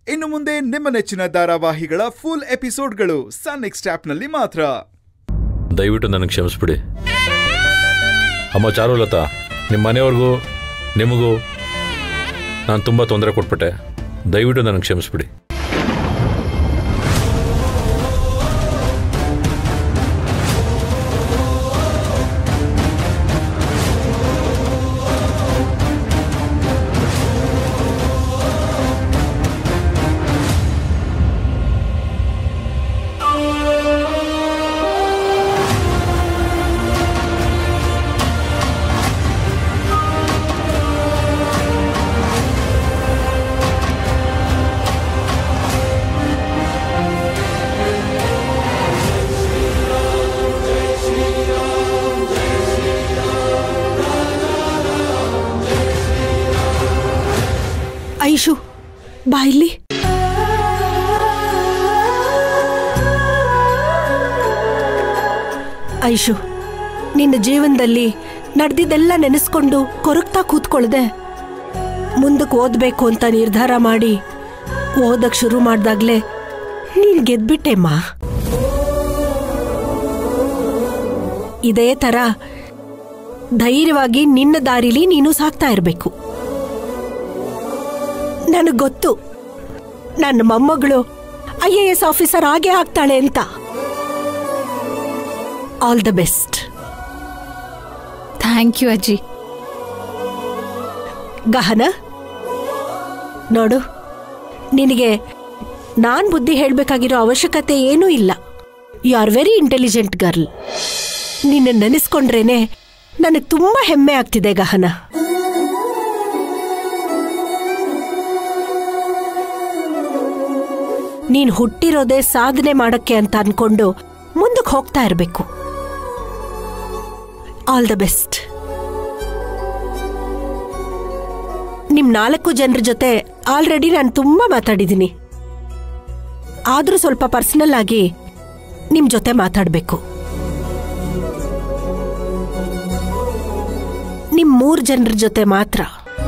ಇನ್ನು ಮುಂದೆ ನಿಮ್ಮ ನೆಚ್ಚಿನ ಧಾರಾವಾಹಿಗಳ ಫುಲ್ ಎಪಿಸೋಡ್ಗಳು ಸನ್ ನೆಕ್ಸ್ಟ್ ಆಪ್ನಲ್ಲಿ ಮಾತ್ರ ದಯವಿಟ್ಟು ನನಗೆ ಕ್ಷಮಿಸ್ಬಿಡಿ ಅಮ್ಮ ಚಾರುಲತಾ ನಿಮ್ಮ ಮನೆಯವ್ರಿಗೂ ನಿಮಗೂ ನಾನು ತುಂಬ ತೊಂದರೆ ಕೊಟ್ಬಿಟ್ಟೆ ದಯವಿಟ್ಟು ನನಗೆ ಕ್ಷಮಿಸ್ಬಿಡಿ ಐಶು ಬಾ ಇಲ್ಲಿ ಐಶು ನಿನ್ನ ಜೀವನದಲ್ಲಿ ನಡೆದಿದ್ದೆಲ್ಲ ನೆನೆಸ್ಕೊಂಡು ಕೊರಗ್ತಾ ಕೂತ್ಕೊಳ್ದೆ ಮುಂದಕ್ಕೆ ಓದಬೇಕು ಅಂತ ನಿರ್ಧಾರ ಮಾಡಿ ಓದಕ್ ಶುರು ಮಾಡ್ದಾಗ್ಲೇ ನೀನ್ ಗೆದ್ಬಿಟ್ಟೆಮ್ಮ ಇದೇ ಥರ ಧೈರ್ಯವಾಗಿ ನಿನ್ನ ದಾರಿಲಿ ನೀನು ಸಾಕ್ತಾ ಇರಬೇಕು ನನಗೆ ಗೊತ್ತು ನನ್ನ ಮೊಮ್ಮಗಳು ಐ ಎ ಎಸ್ ಆಫೀಸರ್ ಆಗೇ ಆಗ್ತಾಳೆ ಅಂತ all the best thank you ಅಜ್ಜಿ ಗಹನ ನೋಡು ನಿನಗೆ ನಾನ್ ಬುದ್ಧಿ ಹೇಳಬೇಕಾಗಿರೋ ಅವಶ್ಯಕತೆ ಏನೂ ಇಲ್ಲ you are very intelligent girl ನಿನ್ನ ನೆನೆಸ್ಕೊಂಡ್ರೇನೆ ನನಗೆ ತುಂಬಾ ಹೆಮ್ಮೆ ಆಗ್ತಿದೆ ಗಹನ ನೀನ್ ಹುಟ್ಟಿರೋದೇ ಸಾಧನೆ ಮಾಡಕ್ಕೆ ಅಂತ ಅನ್ಕೊಂಡು ಮುಂದಕ್ಕೆ ಹೋಗ್ತಾ ಇರಬೇಕು ಆಲ್ ದ ಬೆಸ್ಟ್ ನಿಮ್ ನಾಲ್ಕು ಜನರ ಜೊತೆ ಆಲ್ರೆಡಿ ನಾನು ತುಂಬಾ ಮಾತಾಡಿದ್ದೀನಿ ಆದ್ರೂ ಸ್ವಲ್ಪ ಪರ್ಸನಲ್ ಆಗಿ ನಿಮ್ ಜೊತೆ ಮಾತಾಡ್ಬೇಕು ನಿಮ್ ಮೂರ್ ಜನರ ಜೊತೆ ಮಾತ್ರ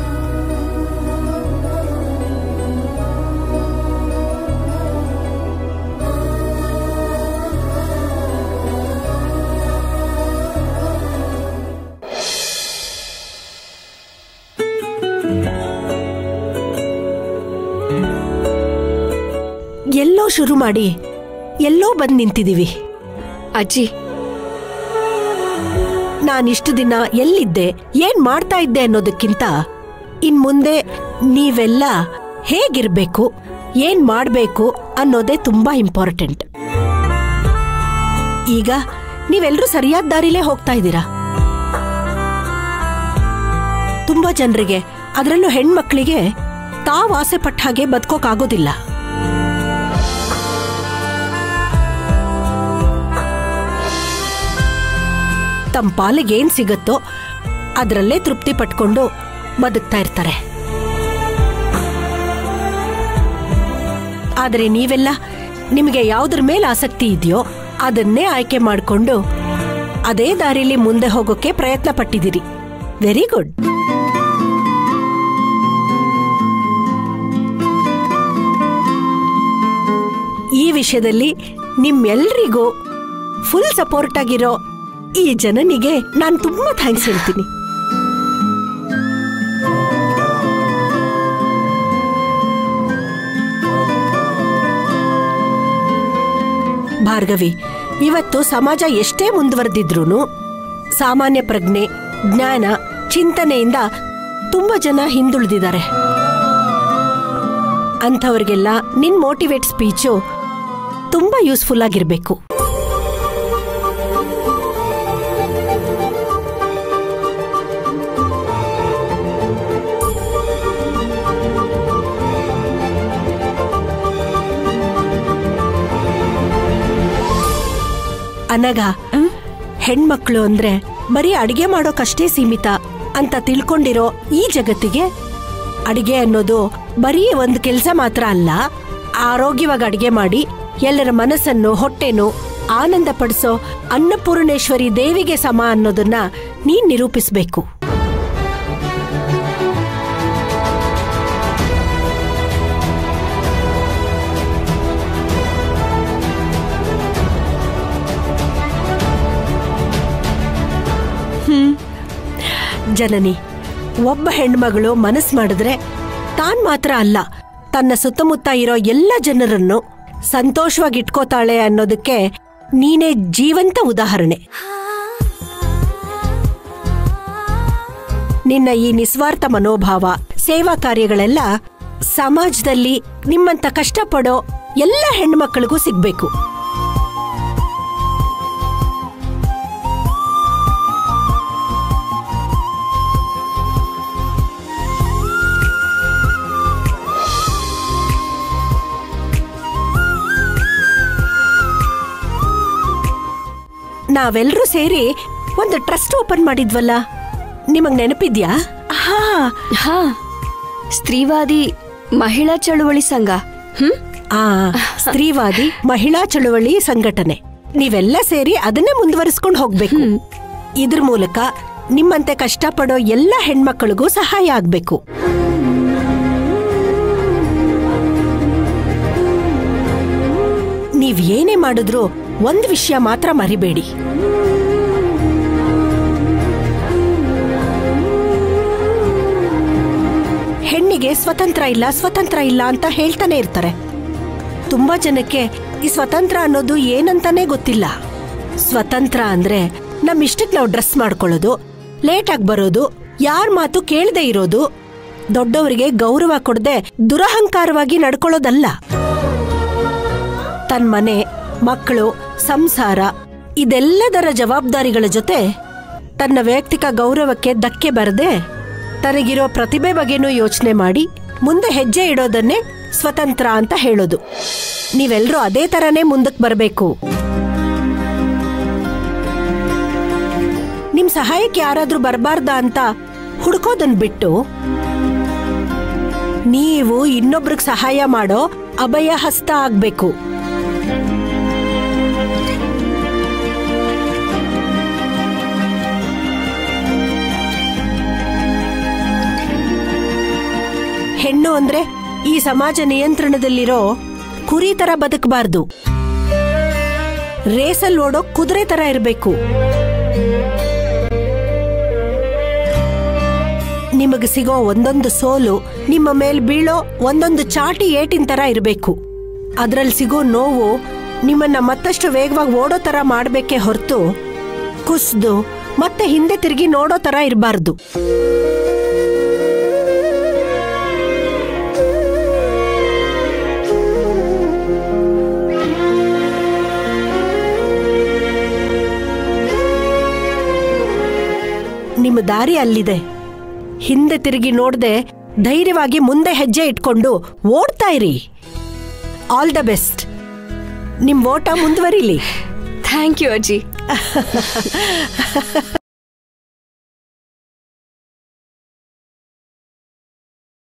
ಎಲ್ಲೋ ಶುರು ಮಾಡಿ ಎಲ್ಲೋ ಬಂದ್ ನಿಂತಿದೀವಿ ಅಜ್ಜಿ ನಾನಿಷ್ಟು ದಿನ ಎಲ್ಲಿದ್ದೆ ಏನ್ ಮಾಡ್ತಾ ಇದ್ದೆ ಅನ್ನೋದಕ್ಕಿಂತ ಇನ್ ಮುಂದೆ ನೀವೆಲ್ಲ ಹೇಗಿರ್ಬೇಕು ಏನ್ ಮಾಡ್ಬೇಕು ಅನ್ನೋದೇ ತುಂಬಾ ಇಂಪಾರ್ಟೆಂಟ್ ಈಗ ನೀವೆಲ್ಲರೂ ಸರಿಯಾದ ದಾರಿಲೇ ಹೋಗ್ತಾ ಇದ್ದೀರಾ ತುಂಬಾ ಜನರಿಗೆ ಅದರಲ್ಲೂ ಹೆಣ್ಮಕ್ಳಿಗೆ ತಾವ್ ಆಸೆ ಪಟ್ಟ ಹಾಗೆ ಬದುಕೋಕಾಗೋದಿಲ್ಲ ತಮ್ಮ ಪಾಲಿಗೆ ಏನ್ ಸಿಗತ್ತೋ ಅದರಲ್ಲೇ ತೃಪ್ತಿ ಪಟ್ಕೊಂಡು ಬದುಕ್ತಾ ಇರ್ತಾರೆ ಆದರೆ ನೀವೆಲ್ಲ ನಿಮಗೆ ಯಾವುದ್ರ ಮೇಲೆ ಆಸಕ್ತಿ ಇದೆಯೋ ಅದನ್ನೇ ಆಯ್ಕೆ ಮಾಡಿಕೊಂಡು ಅದೇ ದಾರಿಲಿ ಮುಂದೆ ಹೋಗೋಕೆ ಪ್ರಯತ್ನ ಪಟ್ಟಿದ್ದೀರಿ ವೆರಿ ಗುಡ್ ಈ ವಿಷಯದಲ್ಲಿ ನಿಮ್ಮೆಲ್ರಿಗೂ ಫುಲ್ ಸಪೋರ್ಟ್ ಆಗಿರೋ ಈ ಜನನಿಗೆ ನಾನು ತುಂಬಾ ಥ್ಯಾಂಕ್ಸ್ ಹೇಳ್ತೀನಿ ಭಾರ್ಗವಿ ಇವತ್ತು ಸಮಾಜ ಎಷ್ಟೇ ಮುಂದುವರೆದಿದ್ರೂ ಸಾಮಾನ್ಯ ಪ್ರಜ್ಞೆ ಜ್ಞಾನ ಚಿಂತನೆಯಿಂದ ತುಂಬಾ ಜನ ಹಿಂದುಳಿದಿದ್ದಾರೆ ಅಂಥವ್ರಿಗೆಲ್ಲ ನಿನ್ ಮೋಟಿವೇಟ್ ಸ್ಪೀಚು ತುಂಬಾ ಯೂಸ್ಫುಲ್ ಆಗಿರ್ಬೇಕು ಅನಗ ಹೆಣ್ಮಕ್ಳು ಅಂದ್ರೆ ಬರೀ ಅಡಿಗೆ ಮಾಡೋಕಷ್ಟೇ ಸೀಮಿತ ಅಂತ ತಿಳ್ಕೊಂಡಿರೋ ಈ ಜಗತ್ತಿಗೆ ಅಡಿಗೆ ಅನ್ನೋದು ಬರೀ ಒಂದು ಕೆಲಸ ಮಾತ್ರ ಅಲ್ಲ ಆರೋಗ್ಯವಾಗಿ ಅಡಿಗೆ ಮಾಡಿ ಎಲ್ಲರ ಮನಸ್ಸನ್ನು ಹೊಟ್ಟೆನು ಆನಂದ ಪಡಿಸೋ ಅನ್ನಪೂರ್ಣೇಶ್ವರಿ ದೇವಿಗೆ ಸಮ ಅನ್ನೋದನ್ನ ನೀನ್ ನಿರೂಪಿಸ್ಬೇಕು ಜನನಿ ಒಬ್ಬ ಹೆಣ್ಮಗಳು ಮನಸ್ ಮಾಡಿದ್ರೆ ತಾನ್ ಮಾತ್ರ ಅಲ್ಲ ತನ್ನ ಸುತ್ತಮುತ್ತ ಇರೋ ಎಲ್ಲ ಜನರನ್ನು ಸಂತೋಷವಾಗಿ ಇಟ್ಕೋತಾಳೆ ಅನ್ನೋದಕ್ಕೆ ನೀನೇ ಜೀವಂತ ಉದಾಹರಣೆ ನಿನ್ನ ಈ ನಿಸ್ವಾರ್ಥ ಮನೋಭಾವ ಸೇವಾ ಕಾರ್ಯಗಳೆಲ್ಲ ಸಮಾಜದಲ್ಲಿ ನಿಮ್ಮಂತ ಕಷ್ಟಪಡೋ ಎಲ್ಲ ಹೆಣ್ಮಕ್ಳಿಗೂ ಸಿಗ್ಬೇಕು ನಾವೆಲ್ಲರೂ ಸೇರಿ ಒಂದು ಟ್ರಸ್ಟ್ ಓಪನ್ ಮಾಡಿದ್ವಲ್ಲ ನಿಮಗ್ ನೆನಪಿದ್ಯಾ ಹಾ ಹಾ ಸ್ತ್ರೀವಾದಿ ಮಹಿಳಾ ಚಳುವಳಿ ಸಂಘ ಹ್ಮ್ ಆ ಸ್ತ್ರೀವಾದಿ ಮಹಿಳಾ ಚಳುವಳಿ ಸಂಘಟನೆ ನೀವೆಲ್ಲ ಸೇರಿ ಅದನ್ನೇ ಮುಂದುವರಿಸ್ಕೊಂಡು ಹೋಗ್ಬೇಕು ಇದ್ರ ಮೂಲಕ ನಿಮ್ಮಂತೆ ಕಷ್ಟಪಡೋ ಎಲ್ಲ ಹೆಣ್ಮಕ್ಳಿಗೂ ಸಹಾಯ ಆಗ್ಬೇಕು ನೀವ್ ಏನೇ ಮಾಡಿದ್ರೂ ಒಂದ್ ವಿಷಯ ಮಾತ್ರ ಮರಿಬೇಡಿ ಹೆಣ್ಣಿಗೆ ಸ್ವತಂತ್ರ ಇಲ್ಲ ಸ್ವತಂತ್ರ ಇಲ್ಲ ಅಂತ ಹೇಳ್ತಾನೆ ಇರ್ತಾರೆ ತುಂಬಾ ಜನಕ್ಕೆ ಈ ಸ್ವತಂತ್ರ ಅನ್ನೋದು ಏನಂತಾನೆ ಗೊತ್ತಿಲ್ಲ ಸ್ವತಂತ್ರ ಅಂದ್ರೆ ನಮ್ ಇಷ್ಟಕ್ಕೆ ನಾವು ಡ್ರೆಸ್ ಮಾಡ್ಕೊಳ್ಳೋದು ಲೇಟಾಗಿ ಬರೋದು ಯಾರ ಮಾತು ಕೇಳದೆ ಇರೋದು ದೊಡ್ಡವರಿಗೆ ಗೌರವ ಕೊಡದೆ ದುರಹಂಕಾರವಾಗಿ ನಡ್ಕೊಳ್ಳೋದಲ್ಲ ತನ್ನ ಮನೆ ಮಕ್ಕಳು ಸಂಸಾರ ಇದೆಲ್ಲದರ ಜವಾಬ್ದಾರಿಗಳ ಜೊತೆ ತನ್ನ ವೈಯಕ್ತಿಕ ಗೌರವಕ್ಕೆ ಧಕ್ಕೆ ಬರದೆ ತನಗಿರೋ ಪ್ರತಿಭೆ ಬಗ್ಗೆನೂ ಯೋಚನೆ ಮಾಡಿ ಮುಂದೆ ಹೆಜ್ಜೆ ಇಡೋದನ್ನೇ ಸ್ವತಂತ್ರ ಅಂತ ಹೇಳೋದು ನೀವೆಲ್ಲರೂ ಅದೇ ತರನೇ ಮುಂದಕ್ಕೆ ಬರಬೇಕು ನಿಮ್ ಸಹಾಯಕ್ಕೆ ಯಾರಾದ್ರೂ ಬರಬಾರ್ದಾ ಅಂತ ಹುಡ್ಕೋದನ್ ಬಿಟ್ಟು ನೀವು ಇನ್ನೊಬ್ರಿಗೆ ಸಹಾಯ ಮಾಡೋ ಅಭಯ ಹಸ್ತ ಆಗ್ಬೇಕು ಹೆಣ್ಣು ಅಂದ್ರೆ ಈ ಸಮಾಜ ನಿಯಂತ್ರಣದಲ್ಲಿರೋ ಕುರಿ ತರ ಬದುಕಬಾರ್ದು ರೇಸಲ್ ಓಡೋ ಕುದುರೆ ತರ ಇರಬೇಕು ನಿಮಗೆ ಸಿಗೋ ಒಂದೊಂದು ಸೋಲು ನಿಮ್ಮ ಮೇಲ್ ಬೀಳೋ ಒಂದೊಂದು ಚಾಟಿ ಏಟಿನ ತರ ಇರಬೇಕು ಅದ್ರಲ್ಲಿ ಸಿಗೋ ನೋವು ನಿಮ್ಮನ್ನ ಮತ್ತಷ್ಟು ವೇಗವಾಗಿ ಓಡೋ ತರ ಮಾಡ್ಬೇಕೇ ಹೊರತು ಕುಸ್ದು ಮತ್ತೆ ಹಿಂದೆ ತಿರುಗಿ ನೋಡೋ ತರ ಇರಬಾರ್ದು ನಿಮ್ಮ ದಾರಿ ಅಲ್ಲಿದೆ ಹಿಂದೆ ತಿರುಗಿ ನೋಡದೆ ಧೈರ್ಯವಾಗಿ ಮುಂದೆ ಹೆಜ್ಜೆ ಇಟ್ಕೊಂಡು ಓಡ್ತಾ ಇರಿ ಆಲ್ ದ ಬೆಸ್ಟ್ ನಿಮ್ ಓಟ ಮುಂದುವರಿಲಿ ಥ್ಯಾಂಕ್ ಯು ಅಜ್ಜಿ